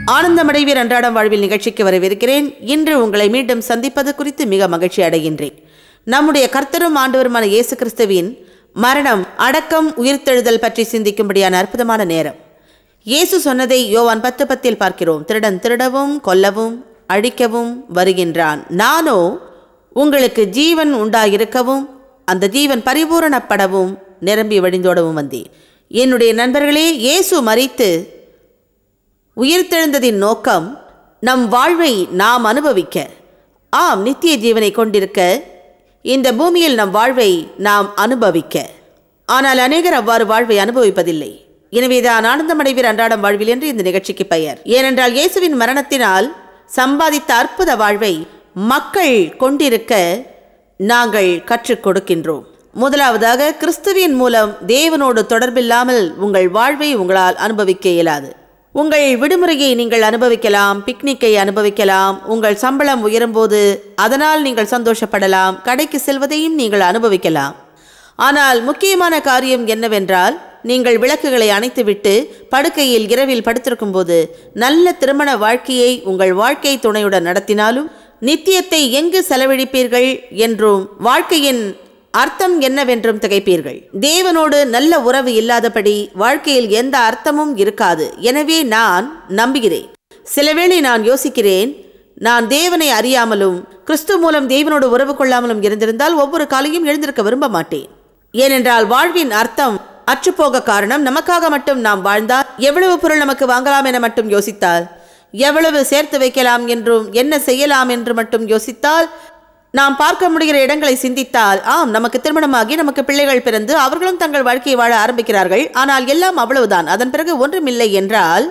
ஆனந்தமடைவீர் அன்றாடம் வாழ்வில் நிகழ்ச்சிக்கு வரவிருக்கிறேன் இன்று உங்களை மீண்டும் சந்திப்பது குறித்து மிக மகிழ்ச்சி அடைகின்றேன் நம்முடைய கர்த்தரும் ஆண்டவருமான இயேசு கிறிஸ்துவின் மரணம் அடக்கம் உயிர்த்தெழுதல் பற்றி சிந்திக்கும்படியான அற்புதமான நேரம் இயேசு சொன்னதை யோவான் பத்து பத்தில் பார்க்கிறோம் திருடன் திருடவும் கொல்லவும் அழிக்கவும் வருகின்றான் நானோ உங்களுக்கு ஜீவன் உண்டாயிருக்கவும் அந்த ஜீவன் பரிபூரணப்படவும் நிரம்பி வழிந்தோடவும் வந்தேன் என்னுடைய நண்பர்களே இயேசு மறித்து உயிர்த்தெழுந்ததின் நோக்கம் நம் வாழ்வை நாம் அனுபவிக்க ஆம் நித்திய ஜீவனை கொண்டிருக்க இந்த பூமியில் நம் வாழ்வை நாம் அனுபவிக்க ஆனால் அநேகர் அவ்வாறு வாழ்வை அனுபவிப்பதில்லை எனவேதான் ஆனந்தமடைவீர் அன்றாடம் வாழ்வில் என்று இந்த நிகழ்ச்சிக்கு பெயர் ஏனென்றால் இயேசுவின் மரணத்தினால் சம்பாதித்த அற்புத வாழ்வை மக்கள் கொண்டிருக்க நாங்கள் கற்றுக் கொடுக்கின்றோம் முதலாவதாக கிறிஸ்துவின் மூலம் தேவனோடு தொடர்பில்லாமல் உங்கள் வாழ்வை உங்களால் அனுபவிக்க இயலாது உங்கள் விடுமுறையை நீங்கள் அனுபவிக்கலாம் பிக்னிக்கை அனுபவிக்கலாம் உங்கள் சம்பளம் உயரும்போது அதனால் நீங்கள் சந்தோஷப்படலாம் கடைக்கு செல்வதையும் நீங்கள் அனுபவிக்கலாம் ஆனால் முக்கியமான காரியம் என்னவென்றால் நீங்கள் விளக்குகளை அணைத்துவிட்டு படுக்கையில் இரவில் படுத்திருக்கும் போது நல்ல திருமண வாழ்க்கையை உங்கள் வாழ்க்கை துணையுடன் நடத்தினாலும் நித்தியத்தை எங்கு செலவழிப்பீர்கள் என்றும் வாழ்க்கையின் அர்த்தம் என்னவென்றும் திகைப்பீர்கள் தேவனோடு நல்ல உறவு இல்லாதபடி வாழ்க்கையில் எந்த அர்த்தமும் இருக்காது எனவே நான் நம்புகிறேன் சிலவேளை நான் யோசிக்கிறேன் நான் தேவனை அறியாமலும் கிறிஸ்து மூலம் தேவனோடு உறவு கொள்ளாமலும் இருந்திருந்தால் ஒவ்வொரு காலையும் எழுந்திருக்க விரும்ப மாட்டேன் ஏனென்றால் வாழ்வின் அர்த்தம் அற்றுப்போக காரணம் நமக்காக மட்டும் நாம் வாழ்ந்தால் எவ்வளவு பொருள் நமக்கு வாங்கலாம் என மட்டும் யோசித்தால் எவ்வளவு சேர்த்து வைக்கலாம் என்றும் என்ன செய்யலாம் என்று மட்டும் யோசித்தால் நாம் பார்க்க முடிகிற இடங்களை சிந்தித்தால் ஆம் நமக்கு திருமணமாகி நமக்கு பிள்ளைகள் பிறந்து அவர்களும் தங்கள் வாழ்க்கையை வாழ ஆரம்பிக்கிறார்கள் ஆனால் எல்லாம் அவ்வளவுதான் அதன் பிறகு ஒன்றுமில்லை என்றால்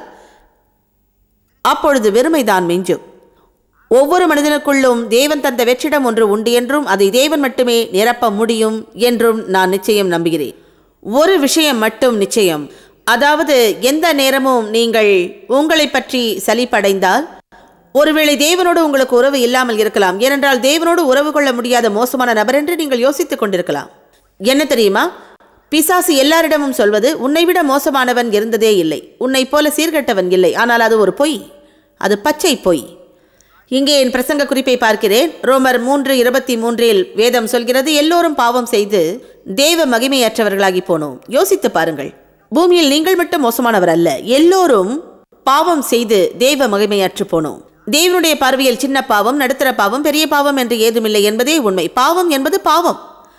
அப்பொழுது வெறுமைதான் மிஞ்சும் ஒவ்வொரு மனிதனுக்குள்ளும் தேவன் தந்த வெற்றிடம் ஒன்று உண்டு என்றும் அதை தேவன் மட்டுமே நிரப்ப முடியும் என்றும் நான் நிச்சயம் நம்புகிறேன் ஒரு விஷயம் மட்டும் நிச்சயம் அதாவது எந்த நேரமும் நீங்கள் உங்களை பற்றி சலிப்படைந்தால் ஒருவேளை தேவனோடு உங்களுக்கு உறவு இல்லாமல் இருக்கலாம் ஏனென்றால் தேவனோடு உறவு கொள்ள முடியாத மோசமான நபர் என்று நீங்கள் யோசித்துக் கொண்டிருக்கலாம் என்ன தெரியுமா பிசாசு எல்லாரிடமும் சொல்வது உன்னை விட மோசமானவன் இருந்ததே இல்லை உன்னை போல சீர்கெட்டவன் இல்லை ஆனால் அது ஒரு பொய் அது பச்சை பொய் இங்கே என் பிரசங்க குறிப்பை பார்க்கிறேன் ரோமர் மூன்று இருபத்தி மூன்றில் வேதம் சொல்கிறது எல்லோரும் பாவம் செய்து தேவ மகிமையற்றவர்களாகி போனோம் யோசித்து பாருங்கள் பூமியில் நீங்கள் மட்டும் மோசமானவர் அல்ல எல்லோரும் பாவம் செய்து தேவ மகிமையற்று போனோம் தேவனுடைய பார்வையில் சின்ன பாவம் நடுத்தர பாவம் பெரிய பாவம் என்று ஏதுமில்லை என்பதே உண்மை பாவம் என்பது பாவம்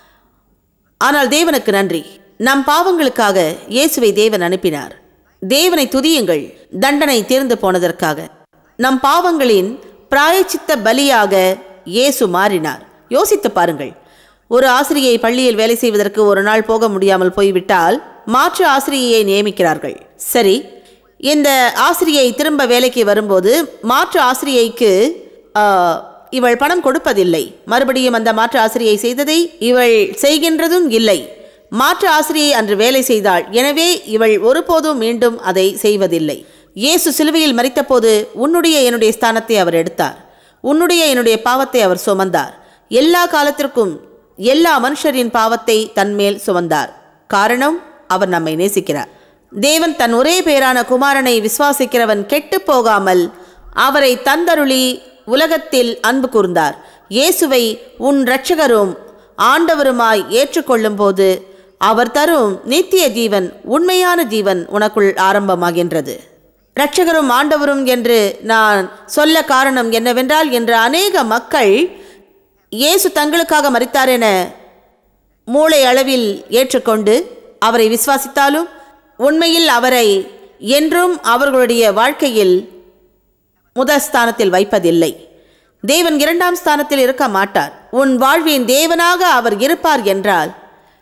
ஆனால் தேவனுக்கு நன்றி நம் பாவங்களுக்காக இயேசுவை தேவன் அனுப்பினார் தேவனை துதியுங்கள் தண்டனை தீர்ந்து போனதற்காக நம் பாவங்களின் பிராயச்சித்த பலியாக இயேசு மாறினார் யோசித்து பாருங்கள் ஒரு ஆசிரியை பள்ளியில் வேலை செய்வதற்கு ஒரு நாள் போக முடியாமல் போய்விட்டால் மாற்று ஆசிரியையை நியமிக்கிறார்கள் சரி இந்த ஆசிரியை திரும்ப வேலைக்கு வரும்போது மாற்று ஆசிரியைக்கு ஆ, இவள் பணம் கொடுப்பதில்லை மறுபடியும் அந்த மாற்று ஆசிரியை செய்ததை இவள் செய்கின்றதும் இல்லை மாற்று ஆசிரியை அன்று வேலை செய்தாள் எனவே இவள் ஒருபோதும் மீண்டும் அதை செய்வதில்லை இயேசு சிலுவையில் மறித்தபோது உன்னுடைய என்னுடைய ஸ்தானத்தை அவர் எடுத்தார் உன்னுடைய என்னுடைய பாவத்தை அவர் சுமந்தார் எல்லா காலத்திற்கும் எல்லா மனுஷரின் பாவத்தை தன்மேல் சுமந்தார் காரணம் அவர் நம்மை நேசிக்கிறார் தேவன் தன் ஒரே பேரான குமாரனை விசுவாசிக்கிறவன் கெட்டுப் போகாமல் அவரை தந்தருளி உலகத்தில் அன்பு கூர்ந்தார் இயேசுவை உன் இரட்சகரும் ஆண்டவருமாய் ஏற்றுக்கொள்ளும்போது அவர் தரும் நித்திய ஜீவன் உண்மையான ஜீவன் உனக்குள் ஆரம்பமாகின்றது இரட்சகரும் ஆண்டவரும் என்று நான் சொல்ல காரணம் என்னவென்றால் என்ற அநேக மக்கள் இயேசு தங்களுக்காக மறித்தார் என மூளை அளவில் ஏற்றுக்கொண்டு அவரை விசுவாசித்தாலும் உண்மையில் அவரை என்றும் அவர்களுடைய வாழ்க்கையில் முதல் ஸ்தானத்தில் வைப்பதில்லை தேவன் இரண்டாம் ஸ்தானத்தில் இருக்க மாட்டார் உன் வாழ்வின் தேவனாக அவர் இருப்பார் என்றால்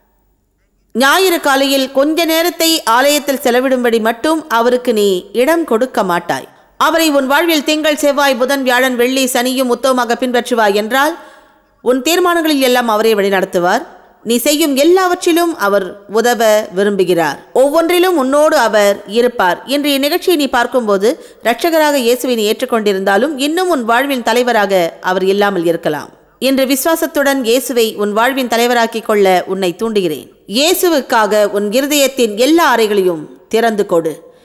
ஞாயிறு காலையில் கொஞ்ச நேரத்தை ஆலயத்தில் செலவிடும்படி மட்டும் அவருக்கு நீ இடம் கொடுக்க மாட்டாய் அவரை உன் வாழ்வில் திங்கள் செவ்வாய் புதன் வியாழன் வெள்ளி சனியும் உத்தவமாக பின்பற்றுவாய் என்றால் உன் தீர்மானங்களில் எல்லாம் அவரை வழிநடத்துவார் நீ செய்யும் எல்லாவற்றிலும் அவர் உதவ விரும்புகிறார் ஒவ்வொன்றிலும் உன்னோடு அவர் இருப்பார் இன்றைய நிகழ்ச்சியை நீ பார்க்கும்போது இரட்சகராக இயேசுவை நீ ஏற்றுக்கொண்டிருந்தாலும் இன்னும் உன் வாழ்வின் தலைவராக அவர் இல்லாமல் இருக்கலாம் இன்று விசுவாசத்துடன் இயேசுவை உன் வாழ்வின் தலைவராக்கிக் கொள்ள உன்னை தூண்டுகிறேன் இயேசுவுக்காக உன் இருதயத்தின் எல்லா அறைகளையும் திறந்து கொடு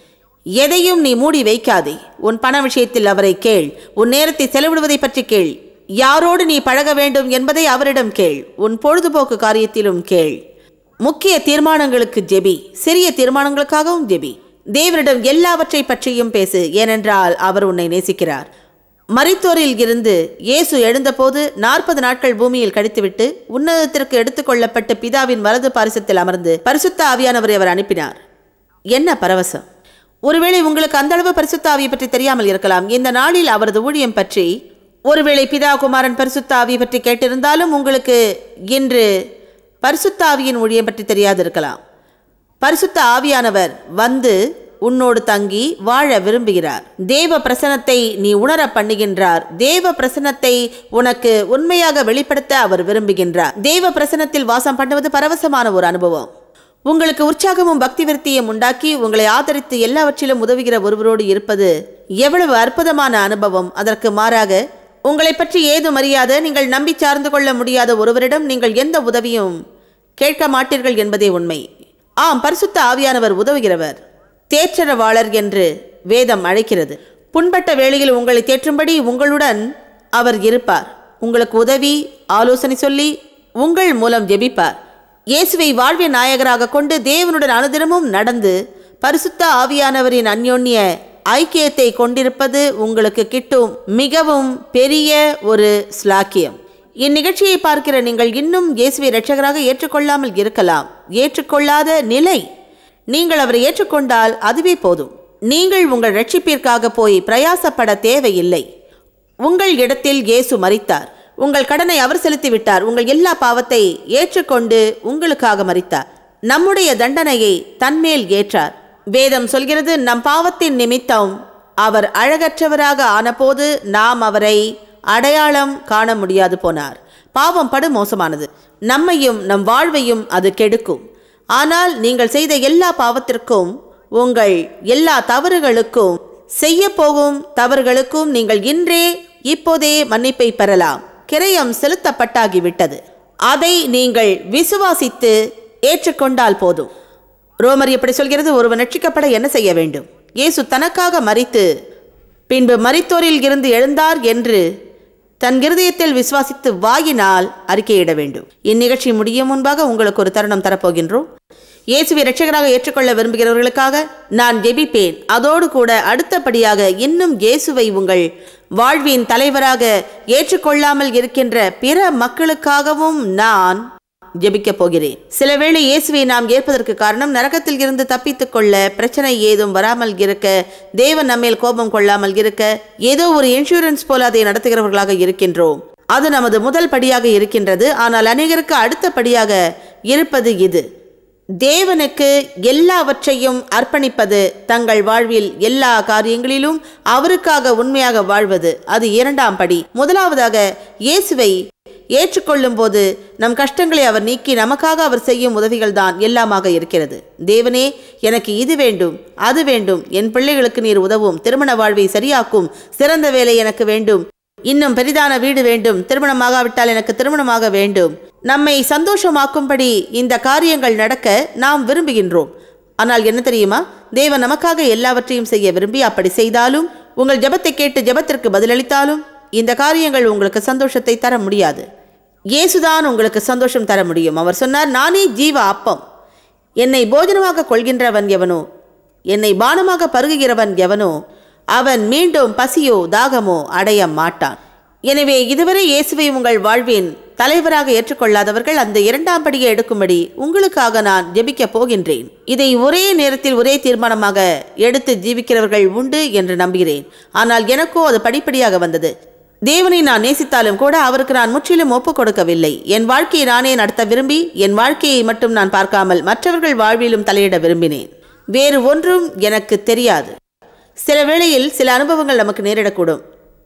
எதையும் நீ மூடி வைக்காதே உன் பண விஷயத்தில் அவரை கேள் உன் நேரத்தை செலவிடுவதை பற்றி கேள் யாரோடு நீ பழக வேண்டும் என்பதை அவரிடம் கேள் உன் பொழுதுபோக்கு காரியத்திலும் கேள் முக்கிய தீர்மானங்களுக்கு ஜெபி சிறிய தீர்மானங்களுக்காகவும் ஜெபி தேவனிடம் எல்லாவற்றை பற்றியும் பேசு ஏனென்றால் அவர் உன்னை நேசிக்கிறார் மரித்தோரில் இருந்து இயேசு எழுந்தபோது நாற்பது நாட்கள் பூமியில் கழித்துவிட்டு உன்னதத்திற்கு எடுத்துக்கொள்ளப்பட்டு பிதாவின் வலது பாரிசத்தில் அமர்ந்து பரிசுத்த ஆவியானவரை அவர் அனுப்பினார் என்ன பரவசம் ஒருவேளை உங்களுக்கு அந்த அளவு பரிசுத்த ஆவியை பற்றி தெரியாமல் இருக்கலாம் இந்த நாளில் அவரது ஊழியம் பற்றி ஒருவேளை பிதா குமாரன் பரிசுத்த ஆவியை பற்றி கேட்டிருந்தாலும் உங்களுக்கு இன்று பரிசுத்த ஆவியின் ஊழியம் பற்றி தெரியாது இருக்கலாம் பரிசுத்த ஆவியானவர் வந்து உன்னோடு தங்கி வாழ விரும்புகிறார் தேவ பிரசனத்தை நீ உணர பண்ணுகின்றார் தேவ பிரசனத்தை உனக்கு உண்மையாக வெளிப்படுத்த அவர் விரும்புகின்றார் தேவ பிரசனத்தில் வாசம் பண்ணுவது பரவசமான ஒரு அனுபவம் உங்களுக்கு உற்சாகமும் பக்தி விருத்தியும் உண்டாக்கி உங்களை ஆதரித்து எல்லாவற்றிலும் உதவுகிற ஒருவரோடு இருப்பது எவ்வளவு அற்புதமான அனுபவம் அதற்கு மாறாக உங்களை பற்றி ஏதும் அறியாத நீங்கள் நம்பி சார்ந்து கொள்ள முடியாத ஒருவரிடம் நீங்கள் எந்த உதவியும் கேட்க மாட்டீர்கள் என்பதே உண்மை ஆம் பரிசுத்த ஆவியானவர் உதவுகிறவர் தேற்றரவாளர் என்று வேதம் அழைக்கிறது புண்பட்ட வேளையில் உங்களை தேற்றும்படி உங்களுடன் அவர் இருப்பார் உங்களுக்கு உதவி ஆலோசனை சொல்லி உங்கள் மூலம் ஜெபிப்பார் இயேசுவை வாழ்வின் நாயகராக கொண்டு தேவனுடன் அனுதினமும் நடந்து பரிசுத்த ஆவியானவரின் அந்யோன்ய ஐக்கியத்தை கொண்டிருப்பது உங்களுக்கு கிட்டும் மிகவும் பெரிய ஒரு ஸ்லாக்கியம் இந்நிகழ்ச்சியை பார்க்கிற நீங்கள் இன்னும் இயேசுவை இரட்சகராக ஏற்றுக்கொள்ளாமல் இருக்கலாம் ஏற்றுக்கொள்ளாத நிலை நீங்கள் அவரை ஏற்றுக்கொண்டால் அதுவே போதும் நீங்கள் உங்கள் ரட்சிப்பிற்காக போய் பிரயாசப்பட தேவையில்லை உங்கள் இடத்தில் இயேசு மரித்தார் உங்கள் கடனை அவர் செலுத்தி விட்டார் உங்கள் எல்லா பாவத்தை ஏற்றுக்கொண்டு உங்களுக்காக மரித்தார் நம்முடைய தண்டனையை தன்மேல் ஏற்றார் வேதம் சொல்கிறது நம் பாவத்தின் நிமித்தம் அவர் அழகற்றவராக ஆனபோது நாம் அவரை அடையாளம் காண முடியாது போனார் பாவம் படு மோசமானது நம்மையும் நம் வாழ்வையும் அது கெடுக்கும் ஆனால் நீங்கள் செய்த எல்லா பாவத்திற்கும் உங்கள் எல்லா தவறுகளுக்கும் செய்ய போகும் தவறுகளுக்கும் நீங்கள் இன்றே இப்போதே மன்னிப்பை பெறலாம் கிரயம் செலுத்தப்பட்டாகிவிட்டது அதை நீங்கள் விசுவாசித்து ஏற்றுக்கொண்டால் போதும் ரோமர் எப்படி சொல்கிறது ஒருவன் ரட்சிக்கப்பட என்ன செய்ய வேண்டும் இயேசு தனக்காக மரித்து பின்பு மரித்தோரில் இருந்து எழுந்தார் என்று தன் இருதயத்தில் விசுவாசித்து வாயினால் அறிக்கையிட வேண்டும் இந்நிகழ்ச்சி முடியும் முன்பாக உங்களுக்கு ஒரு தருணம் தரப்போகின்றோம் இயேசுவை இரட்சகராக ஏற்றுக்கொள்ள விரும்புகிறவர்களுக்காக நான் ஜெபிப்பேன் அதோடு கூட அடுத்தபடியாக இன்னும் இயேசுவை உங்கள் வாழ்வின் தலைவராக ஏற்றுக்கொள்ளாமல் இருக்கின்ற பிற மக்களுக்காகவும் நான் ஜெபிக்கப் போகிறேன் சில வேளை இயேசுவை நாம் ஏற்பதற்கு காரணம் நரகத்தில் இருந்து தப்பித்துக் கொள்ள பிரச்சனை ஏதும் வராமல் இருக்க தேவன் நம்மேல் கோபம் கொள்ளாமல் இருக்க ஏதோ ஒரு இன்சூரன்ஸ் போல அதை நடத்துகிறவர்களாக இருக்கின்றோம் அது நமது முதல் படியாக இருக்கின்றது ஆனால் அநேகருக்கு அடுத்த படியாக இருப்பது இது தேவனுக்கு எல்லாவற்றையும் அர்ப்பணிப்பது தங்கள் வாழ்வில் எல்லா காரியங்களிலும் அவருக்காக உண்மையாக வாழ்வது அது இரண்டாம் படி முதலாவதாக இயேசுவை ஏற்றுக்கொள்ளும் போது நம் கஷ்டங்களை அவர் நீக்கி நமக்காக அவர் செய்யும் உதவிகள் தான் எல்லாமாக இருக்கிறது தேவனே எனக்கு இது வேண்டும் அது வேண்டும் என் பிள்ளைகளுக்கு நீர் உதவும் திருமண வாழ்வை சரியாக்கும் சிறந்த வேலை எனக்கு வேண்டும் இன்னும் பெரிதான வீடு வேண்டும் திருமணமாகாவிட்டால் எனக்கு திருமணமாக வேண்டும் நம்மை சந்தோஷமாக்கும்படி இந்த காரியங்கள் நடக்க நாம் விரும்புகின்றோம் ஆனால் என்ன தெரியுமா தேவன் நமக்காக எல்லாவற்றையும் செய்ய விரும்பி அப்படி செய்தாலும் உங்கள் ஜெபத்தை கேட்டு ஜெபத்திற்கு பதிலளித்தாலும் இந்த காரியங்கள் உங்களுக்கு சந்தோஷத்தை தர முடியாது இயேசுதான் உங்களுக்கு சந்தோஷம் தர முடியும் அவர் சொன்னார் நானே ஜீவ அப்பம் என்னை போஜனமாக கொள்கின்றவன் எவனோ என்னை பானமாக பருகுகிறவன் எவனோ அவன் மீண்டும் பசியோ தாகமோ அடைய மாட்டான் எனவே இதுவரை இயேசுவை உங்கள் வாழ்வின் தலைவராக ஏற்றுக்கொள்ளாதவர்கள் அந்த இரண்டாம் படியை எடுக்கும்படி உங்களுக்காக நான் ஜெபிக்கப் போகின்றேன் இதை ஒரே நேரத்தில் ஒரே தீர்மானமாக எடுத்து ஜீவிக்கிறவர்கள் உண்டு என்று நம்புகிறேன் ஆனால் எனக்கோ அது படிப்படியாக வந்தது தேவனை நான் நேசித்தாலும் கூட அவருக்கு நான் முற்றிலும் ஒப்புக் கொடுக்கவில்லை என் வாழ்க்கையை நானே நடத்த விரும்பி என் வாழ்க்கையை மட்டும் நான் பார்க்காமல் மற்றவர்கள் வாழ்விலும் தலையிட விரும்பினேன் வேறு ஒன்றும் எனக்கு தெரியாது சில வேளையில் சில அனுபவங்கள் நமக்கு நேரிடக்கூடும்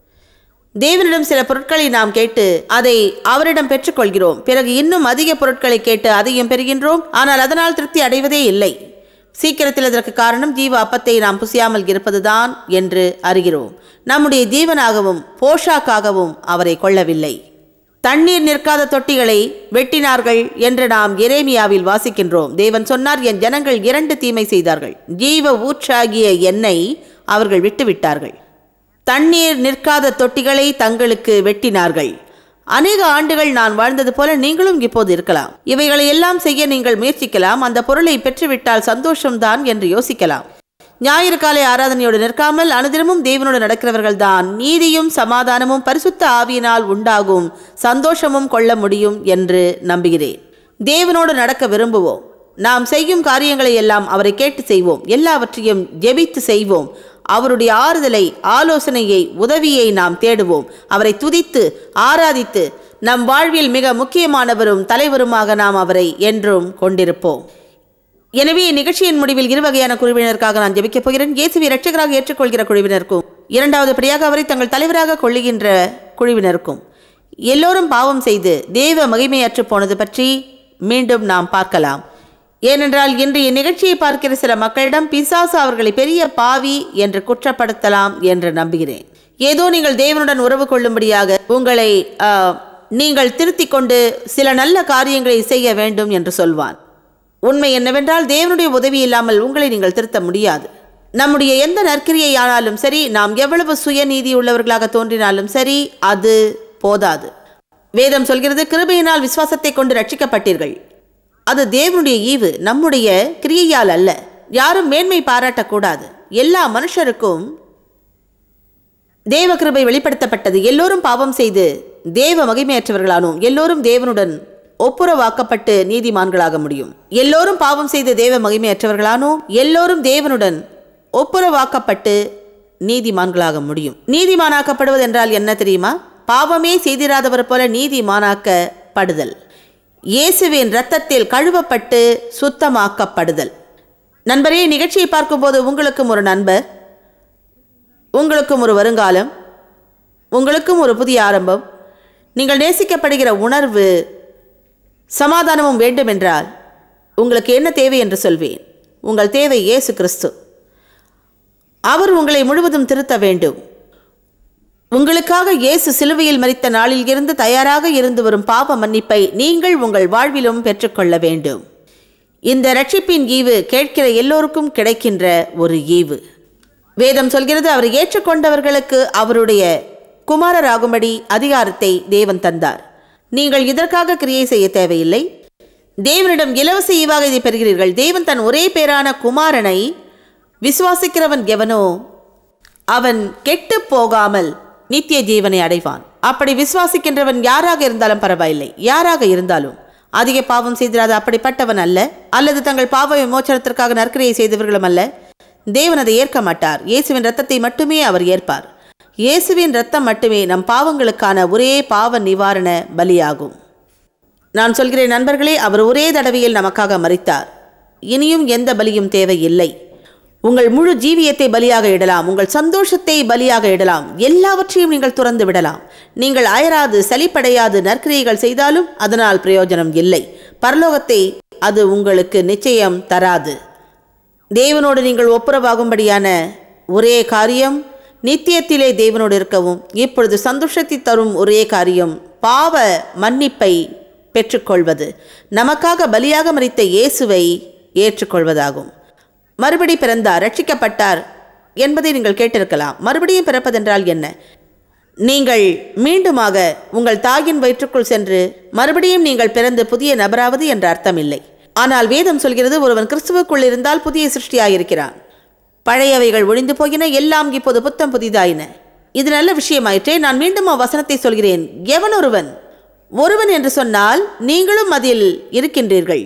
தேவனிடம் சில பொருட்களை நாம் கேட்டு அதை அவரிடம் பெற்றுக்கொள்கிறோம் பிறகு இன்னும் அதிக பொருட்களை கேட்டு அதையும் பெறுகின்றோம் ஆனால் அதனால் திருப்தி அடைவதே இல்லை சீக்கிரத்தில் அதற்கு காரணம் ஜீவ அப்பத்தை நாம் புசியாமல் இருப்பதுதான் என்று அறிகிறோம் நம்முடைய ஜீவனாகவும் போஷாக்காகவும் அவரை கொள்ளவில்லை தண்ணீர் நிற்காத தொட்டிகளை வெட்டினார்கள் என்று நாம் எரேமியாவில் வாசிக்கின்றோம் தேவன் சொன்னார் என் ஜனங்கள் இரண்டு தீமை செய்தார்கள் ஜீவ ஊற்றாகிய எண்ணெய் அவர்கள் விட்டுவிட்டார்கள் தண்ணீர் நிற்காத தொட்டிகளை தங்களுக்கு வெட்டினார்கள் அநேக ஆண்டுகள் நான் வாழ்ந்தது போல நீங்களும் இப்போது இருக்கலாம் இவைகளை எல்லாம் செய்ய நீங்கள் முயற்சிக்கலாம் அந்த பொருளை பெற்றுவிட்டால் சந்தோஷம்தான் என்று யோசிக்கலாம் ஞாயிறு காலை ஆராதனையோடு நிற்காமல் அனுதினமும் தேவனோடு நடக்கிறவர்கள் தான் நீதியும் சமாதானமும் பரிசுத்த ஆவியினால் உண்டாகும் சந்தோஷமும் கொள்ள முடியும் என்று நம்புகிறேன் தேவனோடு நடக்க விரும்புவோம் நாம் செய்யும் காரியங்களை எல்லாம் அவரை கேட்டு செய்வோம் எல்லாவற்றையும் ஜெபித்து செய்வோம் அவருடைய ஆறுதலை ஆலோசனையை உதவியை நாம் தேடுவோம் அவரை துதித்து ஆராதித்து நம் வாழ்வில் மிக முக்கியமானவரும் தலைவருமாக நாம் அவரை என்றும் கொண்டிருப்போம் எனவே நிகழ்ச்சியின் முடிவில் இரு வகையான குழுவினருக்காக நான் ஜெபிக்கப் போகிறேன் இயேசுவை இரட்சகராக ஏற்றுக்கொள்கிற குழுவினருக்கும் இரண்டாவது படியாக அவரை தங்கள் தலைவராக கொள்ளுகின்ற குழுவினருக்கும் எல்லோரும் பாவம் செய்து தேவ மகிமையற்று போனது பற்றி மீண்டும் நாம் பார்க்கலாம் ஏனென்றால் இன்றைய நிகழ்ச்சியை பார்க்கிற சில மக்களிடம் பிசாசு அவர்களை பெரிய பாவி என்று குற்றப்படுத்தலாம் என்று நம்புகிறேன் ஏதோ நீங்கள் தேவனுடன் உறவு கொள்ளும்படியாக உங்களை ஆ, நீங்கள் திருத்திக் கொண்டு சில நல்ல காரியங்களை செய்ய வேண்டும் என்று சொல்வான் உண்மை என்னவென்றால் தேவனுடைய உதவி இல்லாமல் உங்களை நீங்கள் திருத்த முடியாது நம்முடைய எந்த நற்கிரியை ஆனாலும் சரி நாம் எவ்வளவு சுயநீதி உள்ளவர்களாக தோன்றினாலும் சரி அது போதாது வேதம் சொல்கிறது கிருபையினால் விசுவாசத்தை கொண்டு ரட்சிக்கப்பட்டீர்கள் அது தேவனுடைய ஈவு நம்முடைய கிரியையால் அல்ல யாரும் மேன்மை பாராட்டக்கூடாது எல்லா மனுஷருக்கும் தேவ கிருபை வெளிப்படுத்தப்பட்டது எல்லோரும் பாவம் செய்து தேவ மகிமையற்றவர்களானோம் எல்லோரும் தேவனுடன் ஒப்புரவாக்கப்பட்டு நீதிமான்களாக முடியும் எல்லோரும் பாவம் செய்து தேவ மகிமையற்றவர்களானோம் எல்லோரும் தேவனுடன் ஒப்புரவாக்கப்பட்டு நீதிமான்களாக முடியும் நீதிமானாக்கப்படுவது என்றால் என்ன தெரியுமா பாவமே செய்திராதவர் போல நீதிமானாக்கப்படுதல் இயேசுவின் இரத்தத்தில் கழுவப்பட்டு சுத்தமாக்கப்படுதல் நண்பரே நிகழ்ச்சியை பார்க்கும்போது உங்களுக்கும் ஒரு நண்பர் உங்களுக்கும் ஒரு வருங்காலம் உங்களுக்கும் ஒரு புதிய ஆரம்பம் நீங்கள் நேசிக்கப்படுகிற உணர்வு சமாதானமும் வேண்டுமென்றால் உங்களுக்கு என்ன தேவை என்று சொல்வேன் உங்கள் தேவை இயேசு கிறிஸ்து அவர் உங்களை முழுவதும் திருத்த வேண்டும் உங்களுக்காக இயேசு சிலுவையில் மரித்த நாளில் இருந்து தயாராக இருந்து வரும் பாவ மன்னிப்பை நீங்கள் உங்கள் வாழ்விலும் பெற்றுக்கொள்ள வேண்டும் இந்த ரட்சிப்பின் ஈவு கேட்கிற எல்லோருக்கும் கிடைக்கின்ற ஒரு ஈவு வேதம் சொல்கிறது அவர் ஏற்றுக்கொண்டவர்களுக்கு அவருடைய குமாரராகும்படி அதிகாரத்தை தேவன் தந்தார் நீங்கள் இதற்காக கிரியை செய்ய தேவையில்லை தேவனிடம் இலவச ஈவாக இதை பெறுகிறீர்கள் தேவன் தன் ஒரே பேரான குமாரனை விசுவாசிக்கிறவன் எவனோ அவன் கெட்டுப் போகாமல் நித்திய ஜீவனை அடைவான் அப்படி விசுவாசிக்கின்றவன் யாராக இருந்தாலும் பரவாயில்லை யாராக இருந்தாலும் அதிக பாவம் செய்திராத அப்படிப்பட்டவன் அல்ல அல்லது தங்கள் பாவ விமோச்சனத்திற்காக நற்கிரியை செய்தவர்களும் அல்ல தேவன் அதை ஏற்க மாட்டார் இயேசுவின் இரத்தத்தை மட்டுமே அவர் ஏற்பார் இயேசுவின் இரத்தம் மட்டுமே நம் பாவங்களுக்கான ஒரே பாவ நிவாரண பலியாகும் நான் சொல்கிறேன் நண்பர்களே அவர் ஒரே தடவையில் நமக்காக மறித்தார் இனியும் எந்த பலியும் தேவையில்லை உங்கள் முழு ஜீவியத்தை பலியாக இடலாம் உங்கள் சந்தோஷத்தை பலியாக இடலாம் எல்லாவற்றையும் நீங்கள் துறந்து விடலாம் நீங்கள் அயராது சலிப்படையாது நற்கிரியைகள் செய்தாலும் அதனால் பிரயோஜனம் இல்லை பரலோகத்தை அது உங்களுக்கு நிச்சயம் தராது தேவனோடு நீங்கள் ஒப்புரவாகும்படியான ஒரே காரியம் நித்தியத்திலே தேவனோடு இருக்கவும் இப்பொழுது சந்தோஷத்தை தரும் ஒரே காரியம் பாவ மன்னிப்பை பெற்றுக்கொள்வது நமக்காக பலியாக மறித்த இயேசுவை ஏற்றுக்கொள்வதாகும் மறுபடி பிறந்தார் ரட்சிக்கப்பட்டார் என்பதை நீங்கள் கேட்டிருக்கலாம் மறுபடியும் பிறப்பதென்றால் என்ன நீங்கள் மீண்டுமாக உங்கள் தாயின் வயிற்றுக்குள் சென்று மறுபடியும் நீங்கள் பிறந்து புதிய நபராவது என்ற அர்த்தமில்லை ஆனால் வேதம் சொல்கிறது ஒருவன் கிறிஸ்துவுக்குள் இருந்தால் புதிய சிருஷ்டியாயிருக்கிறான் பழையவைகள் ஒழிந்து போகின எல்லாம் இப்போது புத்தம் புதிதாயின இது நல்ல விஷயமாயிற்றே நான் மீண்டும் அவ்வசனத்தை சொல்கிறேன் எவன் ஒருவன் ஒருவன் என்று சொன்னால் நீங்களும் அதில் இருக்கின்றீர்கள்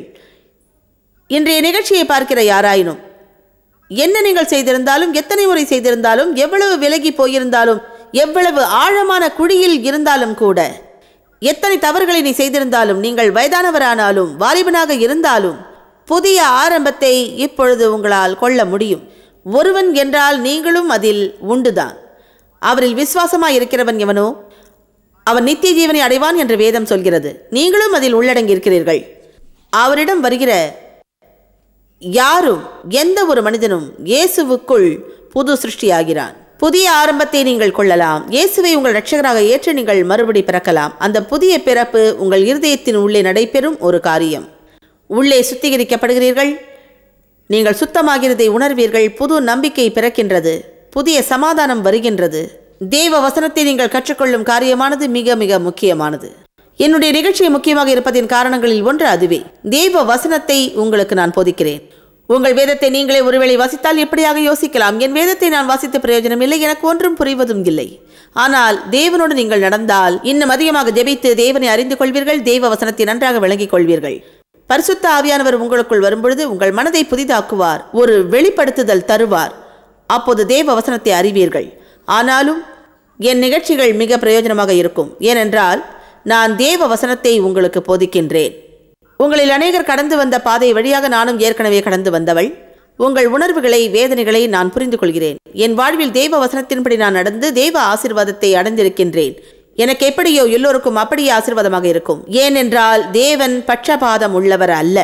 இன்றைய நிகழ்ச்சியை பார்க்கிற யாராயினும் என்ன நீங்கள் செய்திருந்தாலும் எத்தனை முறை செய்திருந்தாலும் எவ்வளவு விலகி போயிருந்தாலும் எவ்வளவு ஆழமான குழியில் இருந்தாலும் கூட எத்தனை தவறுகளை நீ செய்திருந்தாலும் நீங்கள் வயதானவரானாலும் வாலிபனாக இருந்தாலும் புதிய ஆரம்பத்தை இப்பொழுது உங்களால் கொள்ள முடியும் ஒருவன் என்றால் நீங்களும் அதில் உண்டுதான் அவரில் விசுவாசமாய் இருக்கிறவன் எவனோ அவன் நித்திய ஜீவனை அடைவான் என்று வேதம் சொல்கிறது நீங்களும் அதில் உள்ளடங்கி இருக்கிறீர்கள் அவரிடம் வருகிற யாரும் எந்த ஒரு மனிதனும் இயேசுவுக்குள் புது சிருஷ்டியாகிறான் புதிய ஆரம்பத்தை நீங்கள் கொள்ளலாம் இயேசுவை உங்கள் இரட்சகராக ஏற்று நீங்கள் மறுபடி பிறக்கலாம் அந்த புதிய பிறப்பு உங்கள் இருதயத்தின் உள்ளே நடைபெறும் ஒரு காரியம் உள்ளே சுத்திகரிக்கப்படுகிறீர்கள் நீங்கள் சுத்தமாகிறதை உணர்வீர்கள் புது நம்பிக்கை பிறக்கின்றது புதிய சமாதானம் வருகின்றது தேவ வசனத்தை நீங்கள் கற்றுக்கொள்ளும் காரியமானது மிக மிக முக்கியமானது என்னுடைய நிகழ்ச்சி முக்கியமாக இருப்பதின் காரணங்களில் ஒன்று அதுவே தேவ வசனத்தை உங்களுக்கு நான் போதிக்கிறேன் உங்கள் வேதத்தை நீங்களே ஒருவேளை வாசித்தால் எப்படியாக யோசிக்கலாம் என் வேதத்தை நான் வாசித்த பிரயோஜனம் இல்லை எனக்கு ஒன்றும் புரிவதும் இல்லை ஆனால் தேவனோடு நீங்கள் நடந்தால் இன்னும் அதிகமாக ஜெபித்து தேவனை அறிந்து கொள்வீர்கள் தேவ வசனத்தை நன்றாக விளங்கிக் கொள்வீர்கள் பரிசுத்த ஆவியானவர் உங்களுக்குள் வரும்பொழுது உங்கள் மனதை புதிதாக்குவார் ஒரு வெளிப்படுத்துதல் தருவார் அப்போது தேவ வசனத்தை அறிவீர்கள் ஆனாலும் என் நிகழ்ச்சிகள் மிக பிரயோஜனமாக இருக்கும் ஏனென்றால் நான் தேவ வசனத்தை உங்களுக்கு போதிக்கின்றேன் உங்களில் அநேகர் கடந்து வந்த பாதை வழியாக நானும் ஏற்கனவே கடந்து வந்தவள் உங்கள் உணர்வுகளை வேதனைகளை நான் புரிந்து கொள்கிறேன் என் வாழ்வில் தேவ வசனத்தின்படி நான் நடந்து தேவ ஆசீர்வாதத்தை அடைந்திருக்கின்றேன் எனக்கு எப்படியோ எல்லோருக்கும் அப்படியே ஆசீர்வாதமாக இருக்கும் ஏனென்றால் தேவன் பட்சபாதம் உள்ளவர் அல்ல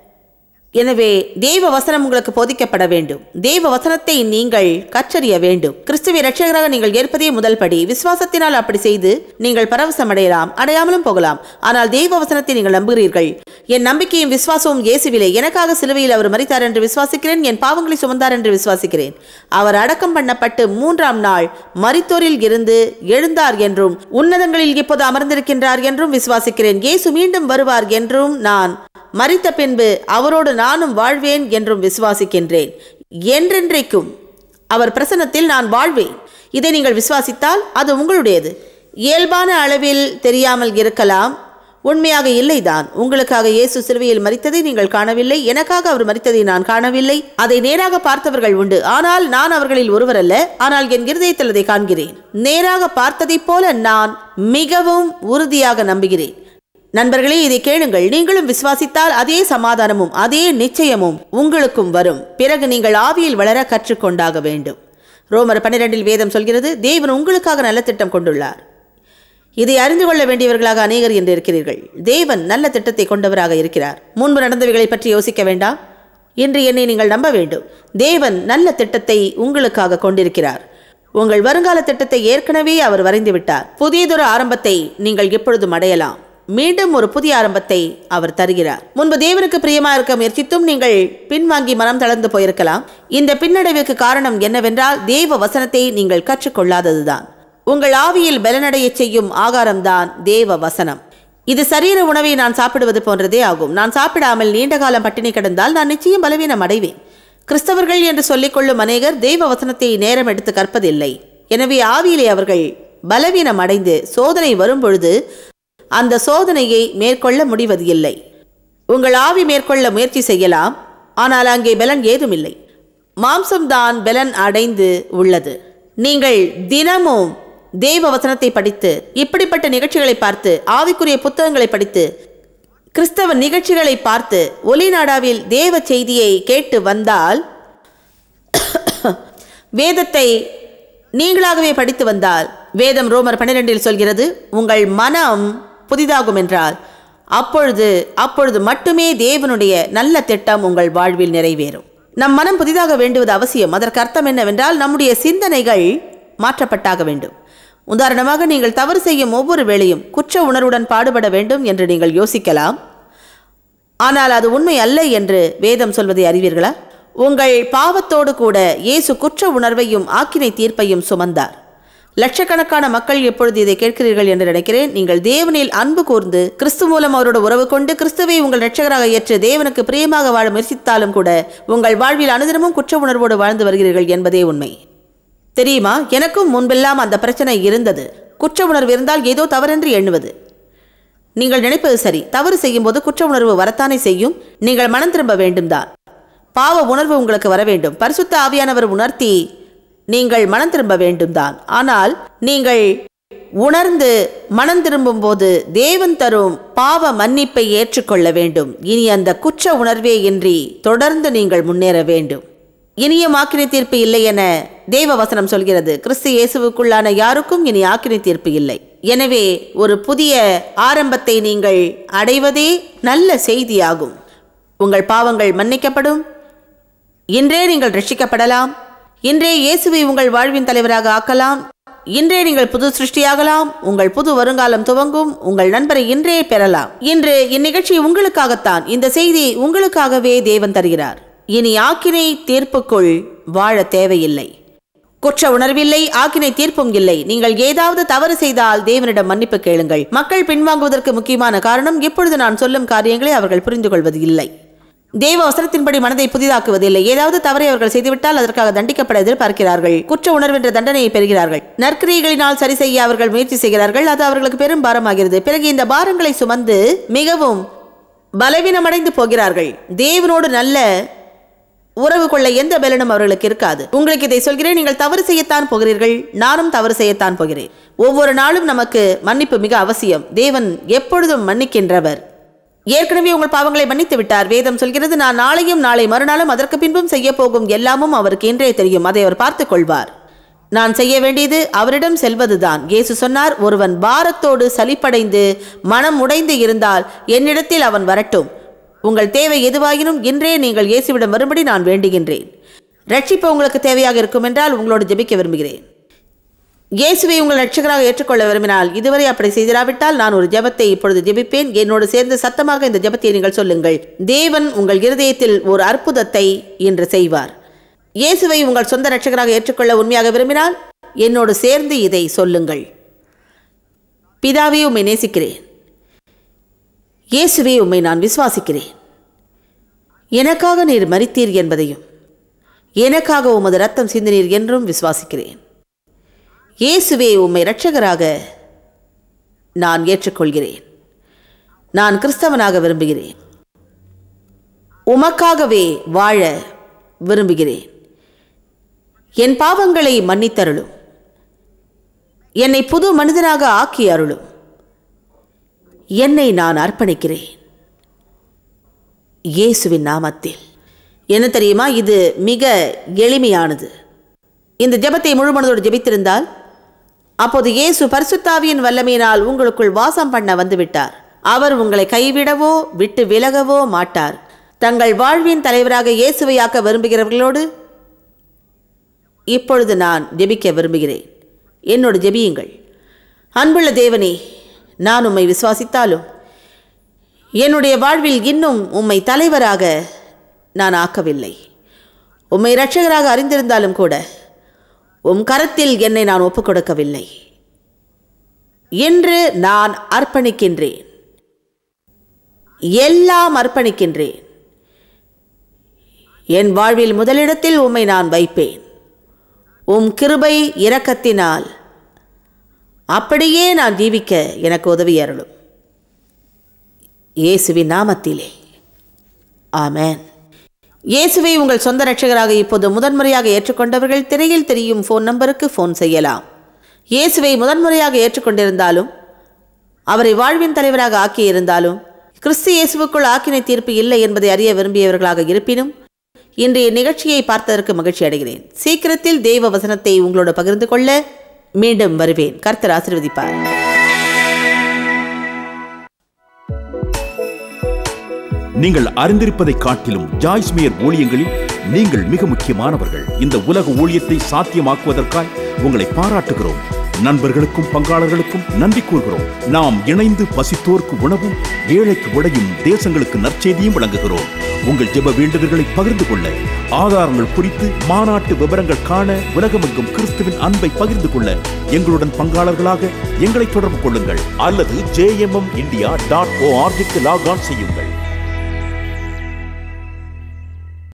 எனவே தேவ வசனம் உங்களுக்கு போதிக்கப்பட வேண்டும் தேவ வசனத்தை நீங்கள் கற்றறிய வேண்டும் கிறிஸ்துவை இரட்சகராக நீங்கள் ஏற்பதே முதல் படி விசுவாசத்தினால் அப்படி செய்து நீங்கள் பரவசம் அடையலாம் அடையாமலும் போகலாம் ஆனால் தேவ வசனத்தை நீங்கள் நம்புகிறீர்கள் என் நம்பிக்கையும் விசுவாசமும் இயேசுவிலே எனக்காக சிலுவையில் அவர் மரித்தார் என்று விசுவாசிக்கிறேன் என் பாவங்களை சுமந்தார் என்று விசுவாசிக்கிறேன் அவர் அடக்கம் பண்ணப்பட்டு மூன்றாம் நாள் மரித்தோரில் இருந்து எழுந்தார் என்றும் உன்னதங்களில் இப்போது அமர்ந்திருக்கின்றார் என்றும் விசுவாசிக்கிறேன் இயேசு மீண்டும் வருவார் என்றும் நான் மரித்த பின்பு அவரோடு நானும் வாழ்வேன் என்றும் விசுவாசிக்கின்றேன் என்றென்றைக்கும் அவர் பிரசன்னத்தில் நான் வாழ்வேன் இதை நீங்கள் விசுவாசித்தால் அது உங்களுடையது இயல்பான அளவில் தெரியாமல் இருக்கலாம் உண்மையாக இல்லைதான் உங்களுக்காக இயேசு சிலுவையில் மரித்ததை நீங்கள் காணவில்லை எனக்காக அவர் மரித்ததை நான் காணவில்லை அதை நேராக பார்த்தவர்கள் உண்டு ஆனால் நான் அவர்களில் ஒருவர் அல்ல ஆனால் என் இருதயத்தில் அதை காண்கிறேன் நேராக பார்த்ததைப் போல நான் மிகவும் உறுதியாக நம்புகிறேன் நண்பர்களே இதை கேளுங்கள் நீங்களும் விசுவாசித்தால் அதே சமாதானமும் அதே நிச்சயமும் உங்களுக்கும் வரும் பிறகு நீங்கள் ஆவியில் வளர கற்றுக்கொண்டாக வேண்டும் ரோமர் பன்னிரெண்டில் வேதம் சொல்கிறது தேவன் உங்களுக்காக நல்ல திட்டம் கொண்டுள்ளார் இதை அறிந்து கொள்ள வேண்டியவர்களாக அநேகர் என்று இருக்கிறீர்கள் தேவன் நல்ல திட்டத்தை கொண்டவராக இருக்கிறார் முன்பு நடந்தவைகளை பற்றி யோசிக்க வேண்டாம் இன்று என்னை நீங்கள் நம்ப வேண்டும் தேவன் நல்ல திட்டத்தை உங்களுக்காக கொண்டிருக்கிறார் உங்கள் வருங்கால திட்டத்தை ஏற்கனவே அவர் வரைந்து விட்டார் புதியதொரு ஆரம்பத்தை நீங்கள் எப்பொழுதும் அடையலாம் மீண்டும் ஒரு புதிய ஆரம்பத்தை அவர் தருகிறார் முன்பு தேவனுக்கு பிரியமா இருக்க முயற்சித்தும் நீங்கள் பின்வாங்கி மனம் தளர்ந்து போயிருக்கலாம் இந்த பின்னடைவுக்கு காரணம் என்னவென்றால் தேவ வசனத்தை நீங்கள் கற்றுக்கொள்ளாததுதான் உங்கள் ஆவியில் பலனடையச் செய்யும் ஆகாரம்தான் தேவ வசனம் இது சரீர உணவை நான் சாப்பிடுவது போன்றதே ஆகும் நான் சாப்பிடாமல் நீண்ட காலம் பட்டினி கிடந்தால் நான் நிச்சயம் பலவீனம் அடைவேன் கிறிஸ்தவர்கள் என்று சொல்லிக்கொள்ளும் அநேகர் தெய்வ வசனத்தை நேரம் எடுத்து கற்பதில்லை எனவே ஆவியிலே அவர்கள் பலவீனம் அடைந்து சோதனை வரும்பொழுது அந்த சோதனையை மேற்கொள்ள முடிவது இல்லை உங்கள் ஆவி மேற்கொள்ள முயற்சி செய்யலாம் ஆனால் அங்கே பலன் ஏதுமில்லை மாம்சம்தான் பலன் அடைந்து உள்ளது நீங்கள் தினமும் தேவ வசனத்தை படித்து இப்படிப்பட்ட நிகழ்ச்சிகளை பார்த்து ஆவிக்குரிய புத்தகங்களை படித்து கிறிஸ்தவ நிகழ்ச்சிகளை பார்த்து ஒலிநாடாவில் தேவ செய்தியை கேட்டு வந்தால் வேதத்தை நீங்களாகவே படித்து வந்தால் வேதம் ரோமர் பன்னிரெண்டில் சொல்கிறது உங்கள் மனம் புதிதாகும் என்றால் அப்பொழுது அப்பொழுது மட்டுமே தேவனுடைய நல்ல திட்டம் உங்கள் வாழ்வில் நிறைவேறும் நம் மனம் புதிதாக வேண்டுவது அவசியம் அதற்கு அர்த்தம் என்னவென்றால் நம்முடைய சிந்தனைகள் மாற்றப்பட்டாக வேண்டும் உதாரணமாக நீங்கள் தவறு செய்யும் ஒவ்வொரு வேளையும் குற்ற உணர்வுடன் பாடுபட வேண்டும் என்று நீங்கள் யோசிக்கலாம் ஆனால் அது உண்மை அல்ல என்று வேதம் சொல்வதை அறிவீர்களா உங்கள் பாவத்தோடு கூட இயேசு குற்ற உணர்வையும் ஆக்கினை தீர்ப்பையும் சுமந்தார் லட்சக்கணக்கான மக்கள் எப்பொழுது இதை கேட்கிறீர்கள் என்று நினைக்கிறேன் நீங்கள் தேவனில் அன்பு கூர்ந்து கிறிஸ்து மூலம் அவரோட உறவு கொண்டு கிறிஸ்துவை உங்கள் இரட்சகராக ஏற்று தேவனுக்கு பிரியமாக வாழ முயற்சித்தாலும் கூட உங்கள் வாழ்வில் அனுதினமும் குற்ற உணர்வோடு வாழ்ந்து வருகிறீர்கள் என்பதே உண்மை தெரியுமா எனக்கும் முன்பெல்லாம் அந்த பிரச்சனை இருந்தது குற்ற உணர்வு இருந்தால் ஏதோ தவறென்று எண்ணுவது நீங்கள் நினைப்பது சரி தவறு செய்யும்போது குற்ற உணர்வு வரத்தானே செய்யும் நீங்கள் மனம் திரும்ப வேண்டும் தான் பாவ உணர்வு உங்களுக்கு வர வேண்டும் பரிசுத்த ஆவியானவர் உணர்த்தி நீங்கள் மனம் திரும்ப வேண்டும் தான் ஆனால் நீங்கள் உணர்ந்து மனம் திரும்பும் போது தேவன் தரும் பாவ மன்னிப்பை ஏற்றுக்கொள்ள வேண்டும் இனி அந்த குற்ற உணர்வே இன்றி தொடர்ந்து நீங்கள் முன்னேற வேண்டும் இனிய ஆக்கினை தீர்ப்பு இல்லை என தேவ வசனம் சொல்கிறது கிறிஸ்து இயேசுவுக்குள்ளான யாருக்கும் இனி ஆக்கினை தீர்ப்பு இல்லை எனவே ஒரு புதிய ஆரம்பத்தை நீங்கள் அடைவதே நல்ல செய்தியாகும் உங்கள் பாவங்கள் மன்னிக்கப்படும் இன்றே நீங்கள் ரட்சிக்கப்படலாம் இன்றே இயேசுவை உங்கள் வாழ்வின் தலைவராக ஆக்கலாம் இன்றே நீங்கள் புது சிருஷ்டியாகலாம் உங்கள் புது வருங்காலம் துவங்கும் உங்கள் நண்பரை இன்றே பெறலாம் இன்று இந்நிகழ்ச்சி உங்களுக்காகத்தான் இந்த செய்தி உங்களுக்காகவே தேவன் தருகிறார் இனி ஆக்கினை தீர்ப்புக்குள் வாழ தேவையில்லை குற்ற உணர்வில்லை ஆக்கினை தீர்ப்பும் இல்லை நீங்கள் ஏதாவது தவறு செய்தால் தேவனிடம் மன்னிப்பு கேளுங்கள் மக்கள் பின்வாங்குவதற்கு முக்கியமான காரணம் இப்பொழுது நான் சொல்லும் காரியங்களை அவர்கள் புரிந்து கொள்வது இல்லை தேவ அவசரத்தின்படி மனதை புதிதாக்குவதில்லை ஏதாவது தவறை அவர்கள் செய்துவிட்டால் அதற்காக தண்டிக்கப்பட எதிர்பார்க்கிறார்கள் குற்ற உணர்வென்ற தண்டனையை பெறுகிறார்கள் நற்கிரியைகளினால் சரி செய்ய அவர்கள் முயற்சி செய்கிறார்கள் அது அவர்களுக்கு பெரும் பாரமாகிறது பிறகு இந்த பாரங்களை சுமந்து மிகவும் பலவீனமடைந்து போகிறார்கள் தேவனோடு நல்ல உறவு கொள்ள எந்த பலனும் அவர்களுக்கு இருக்காது உங்களுக்கு இதை சொல்கிறேன் நீங்கள் தவறு செய்யத்தான் போகிறீர்கள் நானும் தவறு செய்யத்தான் போகிறேன் ஒவ்வொரு நாளும் நமக்கு மன்னிப்பு மிக அவசியம் தேவன் எப்பொழுதும் மன்னிக்கின்றவர் ஏற்கனவே உங்கள் பாவங்களை மன்னித்து விட்டார் வேதம் சொல்கிறது நான் நாளையும் நாளை மறுநாளும் அதற்கு பின்பும் செய்ய போகும் எல்லாமும் அவருக்கு இன்றே தெரியும் அதை அவர் பார்த்துக் கொள்வார் நான் செய்ய வேண்டியது அவரிடம் செல்வதுதான் இயேசு சொன்னார் ஒருவன் பாரத்தோடு சலிப்படைந்து மனம் உடைந்து இருந்தால் என்னிடத்தில் அவன் வரட்டும் உங்கள் தேவை எதுவாயினும் இன்றே நீங்கள் இயேசுவிடம் வரும்படி நான் வேண்டுகின்றேன் ரட்சிப்பு உங்களுக்கு தேவையாக இருக்கும் என்றால் உங்களோடு ஜெபிக்க விரும்புகிறேன் இயேசுவை உங்கள் ரட்சகராக ஏற்றுக்கொள்ள விரும்பினால் இதுவரை அப்படி செய்திராவிட்டால் நான் ஒரு ஜெபத்தை இப்பொழுது ஜெபிப்பேன் என்னோடு சேர்ந்து சத்தமாக இந்த ஜெபத்தை நீங்கள் சொல்லுங்கள் தேவன் உங்கள் இருதயத்தில் ஒரு அற்புதத்தை இன்று செய்வார் இயேசுவை உங்கள் சொந்த ரட்சகராக ஏற்றுக்கொள்ள உண்மையாக விரும்பினால் என்னோடு சேர்ந்து இதை சொல்லுங்கள் பிதாவே உம்மை நேசிக்கிறேன் இயேசுவே உம்மை நான் விசுவாசிக்கிறேன் எனக்காக நீர் மரித்தீர் என்பதையும் எனக்காக உமது ரத்தம் சிந்தினீர் என்றும் விசுவாசிக்கிறேன் இயேசுவே உம்மை இரட்சகராக நான் ஏற்றுக்கொள்கிறேன் நான் கிறிஸ்தவனாக விரும்புகிறேன் உமக்காகவே வாழ விரும்புகிறேன் என் பாவங்களை மன்னித்தருளும் என்னை புது மனிதனாக ஆக்கி அருளும் என்னை நான் அர்ப்பணிக்கிறேன் இயேசுவின் நாமத்தில் என்ன தெரியுமா இது மிக எளிமையானது இந்த ஜெபத்தை முழு மனதோடு ஜெபித்திருந்தால் அப்போது இயேசு பரிசுத்தாவியின் வல்லமையினால் உங்களுக்குள் வாசம் பண்ண வந்துவிட்டார் அவர் உங்களை கைவிடவோ விட்டு விலகவோ மாட்டார் தங்கள் வாழ்வின் தலைவராக இயேசுவை ஆக்க விரும்புகிறவர்களோடு இப்பொழுது நான் ஜெபிக்க விரும்புகிறேன் என்னோடு ஜெபியுங்கள் அன்புள்ள தேவனே நான் உம்மை விசுவாசித்தாலும் என்னுடைய வாழ்வில் இன்னும் உம்மை தலைவராக நான் ஆக்கவில்லை உம்மை இரட்சகராக அறிந்திருந்தாலும் கூட உம் கரத்தில் என்னை நான் ஒப்புக் கொடுக்கவில்லை என்று நான் அர்ப்பணிக்கின்றேன் எல்லாம் அர்ப்பணிக்கின்றேன் என் வாழ்வில் முதலிடத்தில் உம்மை நான் வைப்பேன் உம் கிருபை இரக்கத்தினால் அப்படியே நான் ஜீவிக்க எனக்கு உதவி அருளும் இயேசுவின் நாமத்திலே ஆமென் இயேசுவை உங்கள் சொந்த ரட்சகராக இப்போது முதன்முறையாக ஏற்றுக்கொண்டவர்கள் திரையில் தெரியும் ஃபோன் நம்பருக்கு ஃபோன் செய்யலாம் இயேசுவை முதன்முறையாக ஏற்றுக்கொண்டிருந்தாலும் அவரை வாழ்வின் தலைவராக ஆக்கியிருந்தாலும் கிறிஸ்து இயேசுவுக்குள் ஆக்கினை தீர்ப்பு இல்லை என்பதை அறிய விரும்பியவர்களாக இருப்பினும் இன்றைய நிகழ்ச்சியை பார்த்ததற்கு மகிழ்ச்சி அடைகிறேன் சீக்கிரத்தில் தெய்வ வசனத்தை உங்களோடு பகிர்ந்து கொள்ள மீண்டும் வருவேன் கர்த்தர் ஆசீர்வதிப்பார் நீங்கள் அறிந்திருப்பதை காட்டிலும் ஜாய்ஸ்மேர் ஊழியங்களில் நீங்கள் மிக முக்கியமானவர்கள் இந்த உலக ஊழியத்தை சாத்தியமாக்குவதற்காய் உங்களை பாராட்டுகிறோம் நண்பர்களுக்கும் பங்காளர்களுக்கும் நன்றி கூறுகிறோம் நாம் இணைந்து பசித்தோர்க்கு உணவும் ஏழைக்கு உடையும் தேசங்களுக்கு நற்செய்தியும் வழங்குகிறோம் உங்கள் ஜெப வேண்டுதல்களை பகிர்ந்து கொள்ள ஆதாரங்கள் குறித்து மாநாட்டு விவரங்கள் காண உலகமெங்கும் கிறிஸ்துவின் அன்பை பகிர்ந்து கொள்ள எங்களுடன் பங்காளர்களாக எங்களை தொடர்பு கொள்ளுங்கள் அல்லது ஜேஎம்எம் இந்தியா டாட் ஓஆர்ஜிக்கு லாக் ஆன் செய்யுங்கள்